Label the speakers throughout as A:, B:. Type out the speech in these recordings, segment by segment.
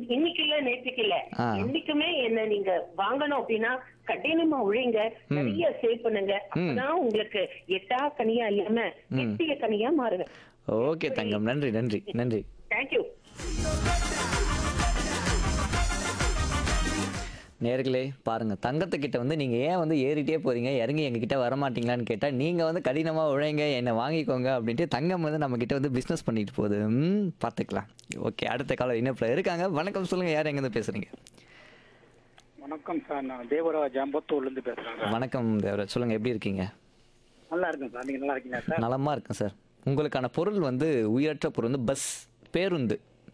A: இன்னைக்கு இல்ல நேற்றுக்கு இல்ல
B: ஆ.
A: என்னைக்குமே என்ன நீங்க வாங்கணும் அப்படின்னா கடினமா உழைங்க நிறைய சேவ் பண்ணுங்க அப்பதான் உங்களுக்கு எட்டா கனியா இல்லாம எட்டிய கனியா மாறுவேன்
B: ஓகே தங்கம் நன்றி நன்றி நன்றி
A: தேங்க்யூ
B: நேர்களே பாருங்க தங்கத்துக்கிட்ட வந்து நீங்க ஏன் வந்து ஏறிட்டே போறீங்க இறங்கி எங்ககிட்ட வரமாட்டீங்களான்னு கேட்டா நீங்க வந்து கடினமா உழைங்க என்னை வாங்கிக்கோங்க அப்படின்ட்டு தங்கம் வந்து நம்ம கிட்ட வந்து பிசினஸ் பண்ணிட்டு போகுது ம் பார்த்துக்கலாம் ஓகே அடுத்த காலம் இணைப்புல இருக்காங்க வணக்கம் சொல்லுங்க யார் எங்க இருந்து பேசுறீங்க
C: வணக்கம் சார் நான் தேவராஜ் அம்பத்தூர்லேருந்து பேசுகிறேன் சார்
B: வணக்கம் தேவராஜ் சொல்லுங்க எப்படி இருக்கீங்க
C: நல்லா இருக்கேன் சார் நீங்கள் நல்லா இருக்கீங்களா சார்
B: நலமா இருக்கேன் சார் உங்களுக்கான பொருள் வந்து உயிரற்ற பொருள் வந்து பஸ் பேருந்து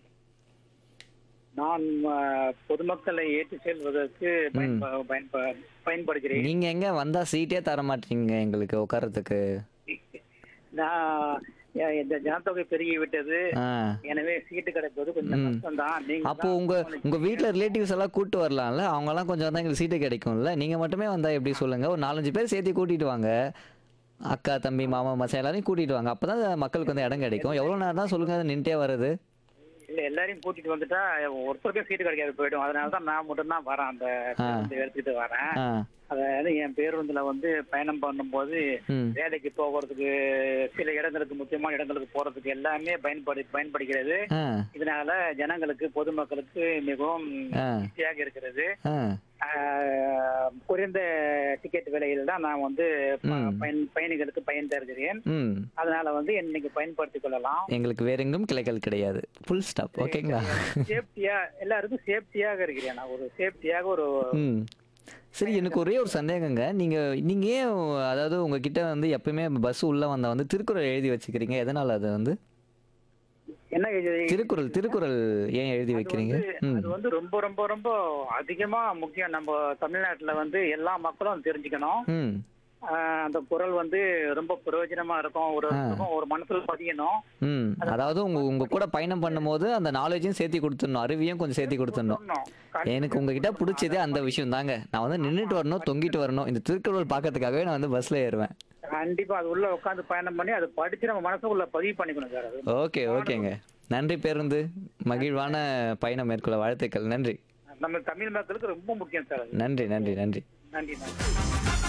C: நான் அஹ், பொதுமக்களை ஏற்றி செல்வதற்கு பயன்ப- பயன்ப- பயன்படுகிறேன்
B: நீங்க எங்க வந்தா சீட்டே தர மாட்டீங்க எங்களுக்கு உட்கார்றதுக்கு
C: நான் எ- இந்த ஜனத்தொகை பெருகி விட்டது
B: ஆ
C: எனவே சீட்டு கிடைப்பது கொஞ்சம் கஷ்டம் தான் நீங்க
B: அப்போ
C: தான்
B: உங்க உங்க வீட்ல ரிலேட்டிவ்ஸ் எல்லாம் கூட்டு வரலாம்ல அவங்க எல்லாம் கொஞ்சம் வந்தா எங்களுக்கு சீட்டு கிடைக்கும்ல நீங்க மட்டுமே வந்தா எப்படி சொல்லுங்க ஒரு நாலஞ்சு பேர் சேர்த்து கூட்டிட்டு வாங்க அக்கா தம்பி மாமா மச்சான் எல்லாரையும் கூட்டிட்டு வாங்க அப்பதான் மக்களுக்கு வந்து இடம் கிடைக்கும் எவ்வளவு நேரம் தான் சொல்லுங்க நின்ட்டே வர்றது
C: இல்ல எல்லாரையும் கூட்டிட்டு வந்துட்டா ஒருத்தருக்கே சீட்டு கிடைக்காது போயிடும் அதனால தான் நான் மட்டும் தான் வரேன் அந்த பேருந்து எடுத்துக்கிட்டு வரேன்
B: ஆ
C: அதாவது என் பேருந்துல வந்து பயணம் பண்ணும்போது
B: ம்
C: வேலைக்கு போகிறதுக்கு சில இடங்களுக்கு முக்கியமான இடங்களுக்கு போறதுக்கு எல்லாமே பயன்படு பயன்படுகிறது
B: ஆ
C: இதனால ஜனங்களுக்கு பொதுமக்களுக்கு மிகவும்
B: ஆ.
C: ஈஸியாக இருக்கிறது
B: ஆ
C: ஆஹ், குறைந்த டிக்கெட் விலையில் தான் நான் வந்து ப-
B: ம்.
C: பயன் பயணிகளுக்கு பயன் தருகிறேன்
B: ம்
C: அதனால வந்து இன்னைக்கு பயன்படுத்திக் கொள்ளலாம்
B: எங்களுக்கு வேற எங்கும் கிளைகள் கிடையாது ஃபுல் ஸ்டாப் ஓகேங்களா
C: சேஃப்டியா எல்லாருக்கும் சேஃப்டியாக இருக்கிறேன் நான் ஒரு சேஃப்டியாக ஒரு
B: ம் சரி எனக்கு ஒரே ஒரு சந்தேகங்க நீங்க நீங்க ஏன் அதாவது உங்ககிட்ட வந்து எப்பயுமே பஸ் உள்ள வந்தா வந்து திருக்குறள் எழுதி வச்சுக்கிறீங்க எதனால அது வந்து
C: என்ன இது-
B: திருக்குறள் திருக்குறள் ஏன் எழுதி வைக்கிறீங்க ம்
C: அது வந்து ரொம்ப ரொம்ப ரொம்ப அதிகமா முக்கியம் நம்ம தமிழ்நாட்டுல வந்து எல்லா மக்களும் தெரிஞ்சுக்கணும்
B: ம்
C: ஆஹ், அந்த குரல் வந்து ரொம்ப பிரயோஜனமா இருக்கும் ஒரு ஒரு மனசுல பதியணும்
B: ம் அதாவது உங்க உங்க கூட பயணம் பண்ணும்போது அந்த நாலேஜையும் சேர்த்து கொடுத்துடணும் அறிவையும் கொஞ்சம் சேர்த்து கொடுத்துடணும்
C: சொல்லணும்.
B: எனக்கு உங்ககிட்ட பிடிச்சதே அந்த விஷயம் தாங்க நான் வந்து நின்றுட்டு வரணும் தொங்கிட்டு வரணும் இந்த திருக்குறள் பார்க்கறதுக்காகவே நான் வந்து பஸ்ல ஏறுவேன்
C: கண்டிப்பா அது உள்ள உட்காந்து பயணம் பண்ணி அதை படிச்சு நம்ம மனசுக்குள்ள பதிவு பண்ணிக்கணும் சார் அது
B: ஓகே ஓகேங்க நன்றி பேருந்து மகிழ்வான பயணம் மேற்கொள்ள வாழ்த்துக்கள் நன்றி
C: நம்ம தமிழ் மக்களுக்கு ரொம்ப முக்கியம் சார் அது
B: நன்றி நன்றி நன்றி
C: நன்றி நன்றி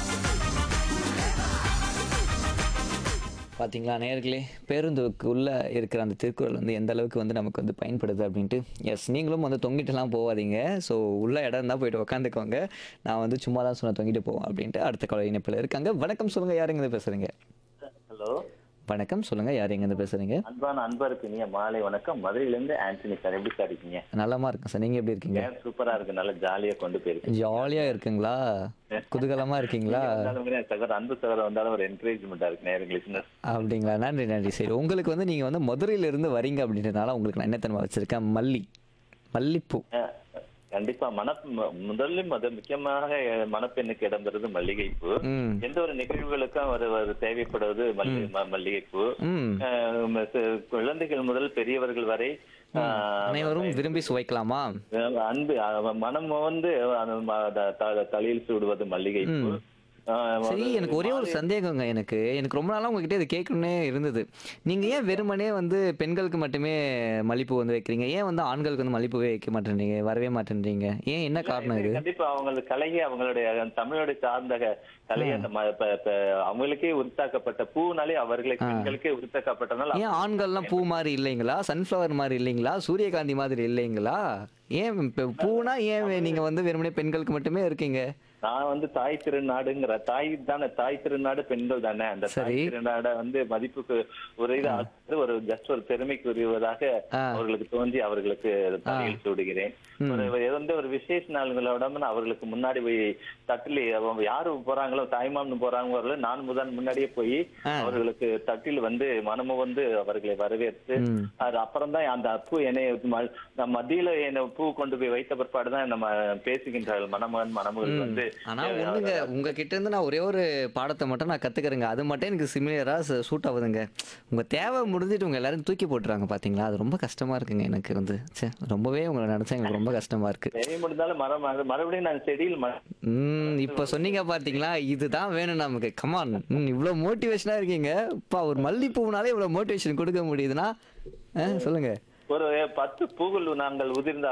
B: பார்த்தீங்களா நேர்களே பேருந்துக்கு உள்ள இருக்கிற அந்த திருக்குறள் வந்து எந்த அளவுக்கு வந்து நமக்கு வந்து பயன்படுது அப்படின்ட்டு எஸ் நீங்களும் வந்து தொங்கிட்டுலாம் போகாதீங்க ஸோ உள்ள இடம் இருந்தால் போயிட்டு உட்காந்துக்கோங்க நான் வந்து சும்மா தான் சொன்ன தொங்கிட்டு போவோம் அப்படின்ட்டு அடுத்த கால இணைப்பில் இருக்காங்க வணக்கம் சொல்லுங்கள் யார் எங்கேருந்து பேசுகிறீங்க
D: ஹலோ
B: வணக்கம் சொல்லுங்கள் யார் எங்கேருந்து பேசுகிறீங்க
D: அன்பான அன்பருக்கு இனிய மாலை வணக்கம் மதுரையில இருந்து ஆண்டனி சார் எப்படி சார் இருக்கீங்க
B: நலமா இருக்கேன் சார் நீங்கள் எப்படி இருக்கீங்க
D: ஏன் சூப்பரா இருக்கு நல்லா ஜாலியா கொண்டு போயிருக்கு
B: ஜாலியாக இருக்குங்களா குதூகலமாக இருக்கீங்களா
D: சகோதர அன்பு சகோதரர் வந்தாலும் ஒரு என்கரேஜ்மெண்டா இருக்கு நேரங்களுக்கு
B: அப்படிங்களா நன்றி நன்றி சரி உங்களுக்கு வந்து நீங்கள் வந்து மதுரையில இருந்து வரீங்க அப்படின்றனால உங்களுக்கு நான் என்ன தெரியுமா வச்சுருக்கேன் மல்லி மல்லிப்பூ
D: கண்டிப்பா மன ம- முதல்ல முத முக்கியமாக மணப்பெண்ணுக்கு இடம்பெறுது மல்லிகைப்பூ
B: ம்
D: எந்த ஒரு நிகழ்வுகளுக்கும் ஒரு ஒரு தேவைப்படுவது மல்லி ம- மல்லிகைப்பூ
B: ம்
D: அஹ் ம- ச- குழந்தைகள் முதல் பெரியவர்கள் வரை அஹ்,
B: அனைவரும் விரும்பி சுவைக்கலாமா
D: அன்பு அஹ் மனம் வந்து அந்த ம- த- த- தலையில் சூடுவது மல்லிகைப்பூ அஹ்
B: சரி எனக்கு ஒரே ஒரு சந்தேகங்க எனக்கு எனக்கு ரொம்ப நாளா உங்ககிட்ட இது கேட்கணும்னே இருந்தது நீங்க ஏன் வெறுமனே வந்து பெண்களுக்கு மட்டுமே மல்லிப்பூ வந்து வைக்கிறீங்க ஏன் வந்து ஆண்களுக்கு வந்து மல்லிப்பூவே வைக்க மாட்டேன்றீங்க வரவே மாட்டேன்றீங்க ஏன் என்ன காரணம் இது
D: கண்டிப்பா அவங்களுக்கு கலையை அவங்களுடைய தமிழோட சார்ந்த க- கலையை அந்த ம- ப- ப- அவங்களுக்கே உரித்தாக்கப்பட்ட பூனாலே அவர்களே பெண்களுக்கே உரித்தாக்கப்பட்டனால
B: ஏன் ஆண்கள்லாம் பூ மாதிரி இல்லைங்களா சன்ஃப்ளவர் மாதிரி இல்லைங்களா சூரியகாந்தி மாதிரி இல்லைங்களா ஏன் இப்ப பூனா ஏன் நீங்க வந்து வெறுமனே பெண்களுக்கு மட்டுமே இருக்கீங்க
D: நான் வந்து தாய் திருநாடுங்கிற தாய் தானே தாய் திருநாடு பெண்கள் தானே அந்த தாய்
B: சரி.
D: திருநாட வந்து மதிப்புக்கு ஒரு இது ஆக்குறது ஒரு ஜஸ்ட் ஒரு பெருமைக்குரியவதாக
B: ஆ.
D: அவர்களுக்கு தோன்றி அவர்களுக்கு தலையில் சூடுகிறேன் ஒரு எந்த ஒரு விசேஷ நாள்களோட நான் அவர்களுக்கு முன்னாடி போய் தட்டில் அவங்க யாரு போறாங்களோ தாய்மாமன் போறாங்க வரல நான் முதன் முன்னாடியே போய்
B: ஆ.
D: அவர்களுக்கு தட்டில் வந்து மனமு வந்து அவர்களை வரவேற்று
B: ம்.
D: அது அப்புறம் தான் அந்த பூ என்னை ம- நம்ம மத்தியில என்ன பூ கொண்டு போய் வைத்த பிற்பாடு தான் நம்ம பேசுகின்றார்கள் மணமகன் மணமகள் வந்து
B: ஆனா ஒண்ணுங்க உங்ககிட்ட இருந்து நான் ஒரே ஒரு பாடத்தை மட்டும் நான் கத்துக்கிறேங்க அது மட்டும் எனக்கு சிமிலரா சூட் ஆகுதுங்க உங்க தேவை முடிஞ்சிட்டு உங்க எல்லாரும் தூக்கி போட்டுறாங்க பாத்தீங்களா அது ரொம்ப கஷ்டமா இருக்குங்க எனக்கு வந்து ச்சே, ரொம்பவே உங்களை நினைச்சா எனக்கு ரொம்ப கஷ்டமா இருக்கு
D: தேவை முடிந்தாலும் மரம் மறு- மறுபடியும் நான் செடியில் ம-
B: ம் இப்ப சொன்னீங்க பாத்தீங்களா இதுதான் வேணும் நமக்கு கமான் ம் இவ்வளவு மோட்டிவேஷனா இருக்கீங்க அப்பா ஒரு மல்லிப்பூனாலே இவ்வளவு மோட்டிவேஷன் கொடுக்க முடியுதுன்னா ஆ, சொல்லுங்க
D: ஒரு பத்து பூக்கள் நாங்கள் உதிர்ந்த